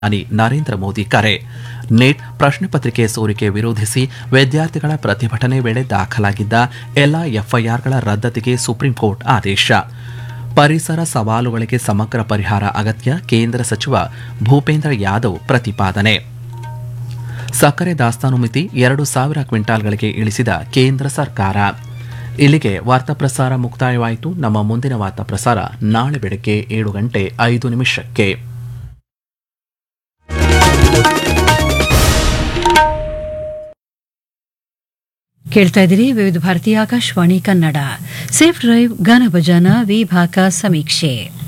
ಪ್ರಧಾನಿ ನರೇಂದ್ರ ಮೋದಿ ಕರೆ ನೀಟ್ ಪ್ರಶ್ನೆ ಪತ್ರಿಕೆ ಸೋರಿಕೆ ವಿರೋಧಿಸಿ ವಿದ್ಯಾರ್ಥಿಗಳ ಪ್ರತಿಭಟನೆ ವೇಳೆ ದಾಖಲಾಗಿದ್ದ ಎಲ್ಲ ಎಫ್ಐಆರ್ಗಳ ರದ್ದತಿಗೆ ಸುಪ್ರೀಂ ಕೋರ್ಟ್ ಆದೇಶ ಪರಿಸರ ಸವಾಲುಗಳಿಗೆ ಸಮಗ್ರ ಪರಿಹಾರ ಅಗತ್ಯ ಕೇಂದ್ರ ಸಚಿವ ಭೂಪೇಂದ್ರ ಯಾದವ್ ಪ್ರತಿಪಾದನೆ ಸಕ್ಕರೆ ದಾಸ್ತಾನು ಮಿತಿ ಎರಡು ಸಾವಿರ ಕ್ವಿಂಟಾಲ್ಗಳಿಗೆ ಇಳಿಸಿದ ಕೇಂದ್ರ ಸರ್ಕಾರ ಇಲ್ಲಿಗೆ ವಾರ್ತಾ ಪ್ರಸಾರ ಮುಕ್ತಾಯವಾಯಿತು ನಮ್ಮ ಮುಂದಿನ ವಾರ್ತಾ ಪ್ರಸಾರ ನಾಳೆ ಬೆಳಗ್ಗೆ ಏಳು ಗಂಟೆ ಐದು ನಿಮಿಷಕ್ಕೆ ಕೇಳ್ತಾ ಇದ್ದೀರಿ ವಿವಿಧ ಭಾರತೀಯ ಆಕಾಶವಾಣಿ ಕನ್ನಡ ಸೇಫ್ ಡ್ರೈವ್ ಗಾನ ಭಜಾನ ವಿಭಾಗ ಸಮೀಕ್ಷೆ